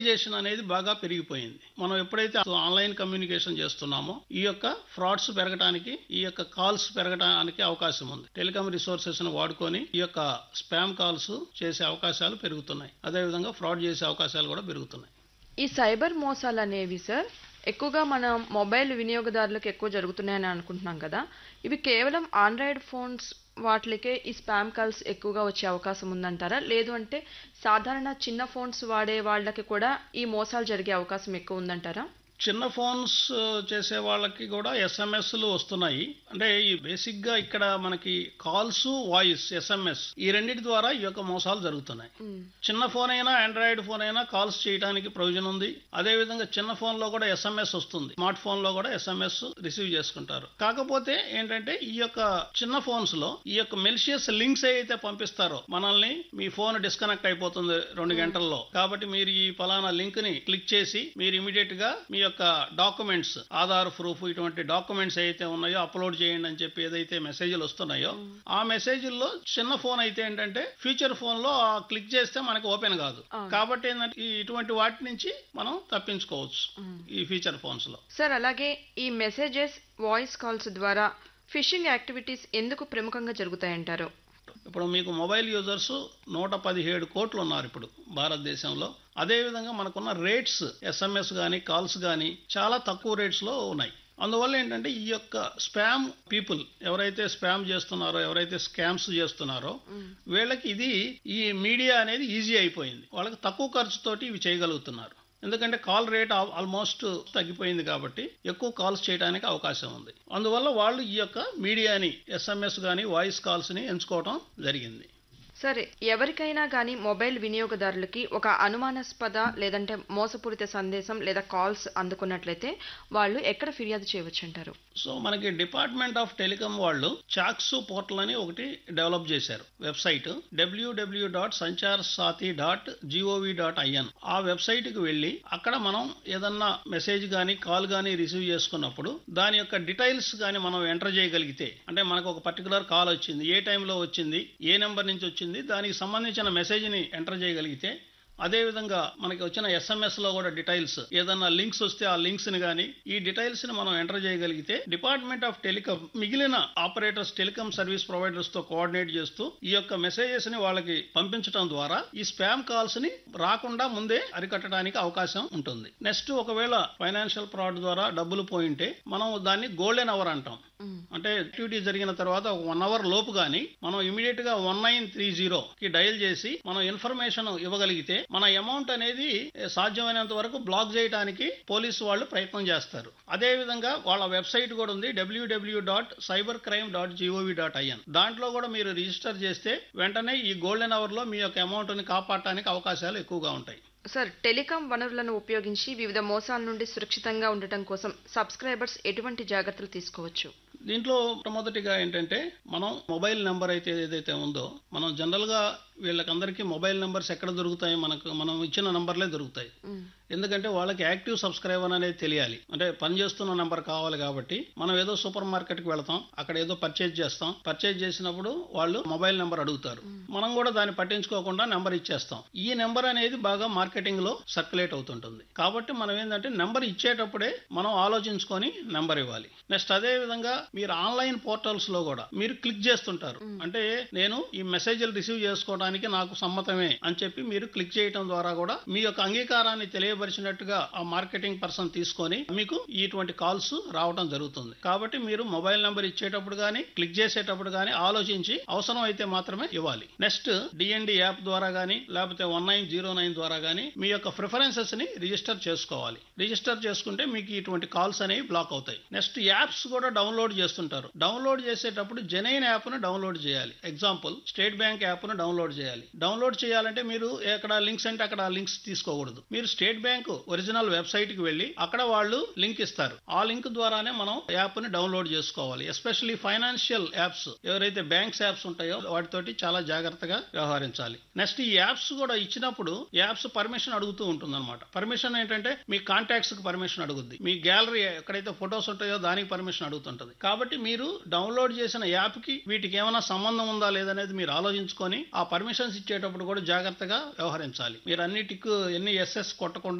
చేషన్ అనేది బాగా పెరిగిపోయింది మనం ఎప్పుడైతే ఆన్లైన్ కమ్యూనికేషన్ చేస్తున్నామో ఈ యొక్క ఫ్రాడ్స్ పెరగడానికి ఈ యొక్క కాల్స్ పెరగడానికి అవకాశం ఉంది టెలికాం రిసోర్సెస్ ను వాడుకొని ఈ యొక్క స్పామ్ కాల్స్ చేసే అవకాశాలు పెరుగుతున్నాయి అదేవిధంగా ఫ్రాడ్ చేసే అవకాశాలు కూడా పెరుగుతున్నాయి ఈ సైబర్ మోసాలు అనేవి సార్ ఎక్కువగా మన మొబైల్ వినియోగదారులకు ఎక్కువ జరుగుతున్నాయని అనుకుంటున్నాం కదా ఇవి కేవలం ఆండ్రాయిడ్ ఫోన్స్ వాటికే ఈ స్పామ్ కాల్స్ ఎక్కువగా వచ్చే అవకాశం ఉందంటారా లేదు అంటే సాధారణ చిన్న ఫోన్స్ వాడే వాళ్ళకి కూడా ఈ మోసాలు జరిగే అవకాశం ఎక్కువ ఉందంటారా చిన్న ఫోన్స్ చేసే వాళ్ళకి కూడా ఎస్ఎంఎస్లు వస్తున్నాయి అంటే ఈ బేసిక్ గా ఇక్కడ మనకి కాల్స్ వాయిస్ ఎస్ఎంఎస్ ఈ రెండింటి ద్వారా ఈ యొక్క మోసాలు జరుగుతున్నాయి చిన్న ఫోన్ అయినా ఆండ్రాయిడ్ ఫోన్ అయినా కాల్స్ చేయడానికి ప్రయోజనం ఉంది అదే విధంగా చిన్న ఫోన్ లో కూడా ఎస్ఎంఎస్ వస్తుంది స్మార్ట్ ఫోన్ లో కూడా ఎస్ఎంఎస్ రిసీవ్ చేసుకుంటారు కాకపోతే ఏంటంటే ఈ యొక్క చిన్న ఫోన్స్ లో ఈ యొక్క మెలిషియస్ లింక్స్ ఏవైతే పంపిస్తారో మనల్ని మీ ఫోన్ డిస్కనెక్ట్ అయిపోతుంది రెండు గంటల్లో కాబట్టి మీరు ఈ ఫలానా లింక్ ని క్లిక్ చేసి మీరు ఇమీడియట్ గా మీ యొక్క డాక్యుమెంట్స్ ఆధార్ ప్రూఫ్ ఇటువంటి డాక్యుమెంట్స్ ఏవైతే ఉన్నాయో అప్లోడ్ చేయండి అని చెప్పి ఏదైతే మెసేజ్లు వస్తున్నాయో ఆ మెసేజ్ల్లో చిన్న ఫోన్ అయితే ఏంటంటే ఫ్యూచర్ ఫోన్ లో ఆ క్లిక్ చేస్తే మనకి ఓపెన్ కాదు కాబట్టి ఏంటంటే ఈ ఇటువంటి వాటి నుంచి మనం తప్పించుకోవచ్చు ఈ ఫీచర్ ఫోన్స్ లో సార్ అలాగే ఈ మెసేజెస్ వాయిస్ కాల్స్ ద్వారా ఫిషింగ్ యాక్టివిటీస్ ఎందుకు ప్రముఖంగా జరుగుతాయంటారు ఇప్పుడు మీకు మొబైల్ యూజర్స్ నూట పదిహేడు కోట్లు ఉన్నారు ఇప్పుడు భారతదేశంలో అదేవిధంగా మనకున్న రేట్స్ ఎస్ఎంఎస్ కానీ కాల్స్ కానీ చాలా తక్కువ రేట్స్లో ఉన్నాయి అందువల్ల ఏంటంటే ఈ యొక్క స్పామ్ పీపుల్ ఎవరైతే స్పామ్ చేస్తున్నారో ఎవరైతే స్కామ్స్ చేస్తున్నారో వీళ్ళకి ఇది ఈ మీడియా అనేది ఈజీ అయిపోయింది వాళ్ళకి తక్కువ ఖర్చుతోటి ఇవి చేయగలుగుతున్నారు ఎందుకంటే కాల్ రేట్ ఆల్మోస్ట్ తగ్గిపోయింది కాబట్టి ఎక్కువ కాల్స్ చేయడానికి అవకాశం ఉంది అందువల్ల వాళ్ళు ఈ యొక్క మీడియాని ఎస్ఎంఎస్ కానీ వాయిస్ కాల్స్ని ఎంచుకోవడం జరిగింది సరే ఎవరికైనా కానీ మొబైల్ వినియోగదారులకి ఒక అనుమానాస్పద లేదంటే మోసపూరిత సందేశం లేదా కాల్స్ అందుకున్నట్లయితే వాళ్ళు ఎక్కడ ఫిర్యాదు చేయవచ్చు అంటారు సో మనకి డిపార్ట్మెంట్ ఆఫ్ టెలికాం వాళ్ళు చాక్సు పోర్టల్ అని ఒకటి డెవలప్ చేశారు website WW dot Sanchar Saathi dot GOV dot IN ఆ వెబ్సైట్ కి వెళ్ళి అక్కడ మనం ఏదన్నా మెసేజ్ కానీ కాల్ కానీ రిసీవ్ చేసుకున్నప్పుడు దాని యొక్క డీటెయిల్స్ కానీ మనం ఎంటర్ చేయగలిగితే అంటే మనకు ఒక పర్టికులర్ కాల్ వచ్చింది ఏ టైంలో వచ్చింది ఏ నెంబర్ నుంచి వచ్చింది దానికి సంబంధించిన మెసేజ్ని ఎంటర్ చేయగలిగితే అదేవిధంగా మనకి వచ్చిన ఎస్ఎంఎస్ లో కూడా డీటెయిల్స్ ఏదన్నా లింక్స్ వస్తే ఆ లింక్స్ ని కానీ ఈ డీటెయిల్స్ ని మనం ఎంటర్ చేయగలిగితే డిపార్ట్మెంట్ ఆఫ్ టెలికాం మిగిలిన ఆపరేటర్స్ టెలికాం సర్వీస్ ప్రొవైడర్స్ తో కోఆర్డినేట్ చేస్తూ ఈ యొక్క మెసేజెస్ ని వాళ్ళకి పంపించడం ద్వారా ఈ స్పామ్ కాల్స్ ని రాకుండా ముందే అరికట్టడానికి అవకాశం ఉంటుంది నెక్స్ట్ ఒకవేళ ఫైనాన్షియల్ ఫ్రాడ్ ద్వారా డబ్బులు పోయింటే మనం దాన్ని గోల్డెన్ అవర్ అంటాం అంటే యాక్టివిటీ జరిగిన తర్వాత ఒక వన్ అవర్ లోపు గానీ మనం ఇమీడియట్ గా వన్ నైన్ త్రీ జీరో కి డయల్ చేసి మనం ఇన్ఫర్మేషన్ ఇవ్వగలిగితే మన అమౌంట్ అనేది సాధ్యమైనంత వరకు బ్లాక్ చేయడానికి పోలీసు వాళ్ళు ప్రయత్నం చేస్తారు అదే విధంగా వాళ్ళ వెబ్సైట్ కూడా ఉంది WW dot cyber crime dot GOV dot IN దాంట్లో కూడా మీరు రిజిస్టర్ చేస్తే వెంటనే ఈ గోల్డెన్ అవర్ లో మీ యొక్క అమౌంట్ ని కాపాడటానికి అవకాశాలు ఎక్కువగా ఉంటాయి సార్ టెలికాం వనరులను ఉపయోగించి వివిధ మోసాల నుండి సురక్షితంగా ఉండటం కోసం సబ్స్క్రైబర్స్ ఎటువంటి జాగ్రత్తలు తీసుకోవచ్చు దీంట్లో మొట్టమొదటిగా ఏంటంటే మనం మొబైల్ నెంబర్ అయితే ఏదైతే ఉందో మనం జనరల్ గా వీళ్ళకందరికీ మొబైల్ నెంబర్స్ ఎక్కడ దొరుకుతాయి మనకు మనం ఇచ్చిన నంబర్లే దొరుకుతాయి ఎందుకంటే వాళ్ళకి యాక్టివ్ సబ్స్క్రైబర్ అనేది తెలియాలి అంటే పనిచేస్తున్న నెంబర్ కావాలి కాబట్టి మనం ఏదో సూపర్ మార్కెట్ కి వెళతాం అక్కడ ఏదో పర్చేజ్ చేస్తాం పర్చేజ్ చేసినప్పుడు వాళ్ళు మొబైల్ నెంబర్ అడుగుతారు మనం కూడా దాన్ని పట్టించుకోకుండా నెంబర్ ఇచ్చేస్తాం ఈ నెంబర్ అనేది బాగా మార్కెటింగ్ లో సర్క్యులేట్ అవుతుంటుంది కాబట్టి మనం ఏంటంటే నెంబర్ ఇచ్చేటప్పుడే మనం ఆలోచించుకొని నెంబర్ ఇవ్వాలి నెక్స్ట్ అదే విధంగా మీరు ఆన్లైన్ పోర్టల్స్ లో కూడా మీరు క్లిక్ చేస్తుంటారు అంటే నేను ఈ మెసేజ్లు రిసీవ్ చేసుకోవడానికి నాకు సమ్మతమే అని చెప్పి మీరు క్లిక్ చేయడం ద్వారా కూడా మీ యొక్క అంగీకారాన్ని తెలియపరిచినట్టుగా ఆ మార్కెటింగ్ పర్సన్ తీసుకొని మీకు ఇటువంటి కాల్స్ రావడం జరుగుతుంది కాబట్టి మీరు మొబైల్ నెంబర్ ఇచ్చేటప్పుడు కానీ క్లిక్ చేసేటప్పుడు కానీ ఆలోచించి అవసరం అయితే మాత్రమే ఇవ్వాలి నెక్స్ట్ డిఎన్డి యాప్ ద్వారా కానీ లేకపోతే వన్ నైన్ జీరో నైన్ ద్వారా కానీ మీ యొక్క ప్రిఫరెన్సెస్ ని రిజిస్టర్ చేసుకోవాలి రిజిస్టర్ చేసుకుంటే మీకు ఇటువంటి కాల్స్ అనేవి బ్లాక్ అవుతాయి నెక్స్ట్ యాప్స్ కూడా డౌన్లోడ్ చేస్తుంటారు డౌన్లోడ్ చేసేటప్పుడు జెనైన్ యాప్ ను డౌన్లోడ్ చేయాలి ఎగ్జాంపుల్ స్టేట్ బ్యాంక్ యాప్ ను డౌన్లోడ్ చేయాలి డౌన్లోడ్ చేయాలంటే మీరు ఎక్కడ లింక్స్ అంటే అక్కడ లింక్స్ తీసుకోకూడదు మీరు స్టేట్ బ్యాంక్ ఒరిజినల్ వెబ్సైట్ కి వెళ్ళి అక్కడ వాళ్ళు లింక్ ఇస్తారు ఆ లింక్ ద్వారానే మనం యాప్ ని డౌన్లోడ్ చేసుకోవాలి ఎస్పెషల్లీ ఫైనాన్షియల్ యాప్స్ ఎవరైతే బ్యాంక్స్ యాప్స్ ఉంటాయో వాటితోటి చాలా జాగ్రత్త జాగ్రత్తగా వ్యవహరించాలి నెక్స్ట్ ఈ యాప్స్ కూడా ఇచ్చినప్పుడు యాప్స్ పర్మిషన్ అడుగుతూ ఉంటుంది అనమాట పర్మిషన్ ఏంటంటే మీ కాంటాక్ట్స్ కి పర్మిషన్ అడుగుద్ది మీ గ్యాలరీ ఎక్కడైతే ఫొటోస్ ఉంటాయో దానికి పర్మిషన్ అడుగుతుంటది కాబట్టి మీరు డౌన్లోడ్ చేసిన యాప్ కి వీటికి ఏమైనా సంబంధం ఉందా లేదనేది మీరు ఆలోచించుకొని ఆ పర్మిషన్స్ ఇచ్చేటప్పుడు కూడా జాగ్రత్తగా వ్యవహరించాలి మీరు అన్నిటికి ఎన్ని ఎస్ఎస్ కొట్టకుండా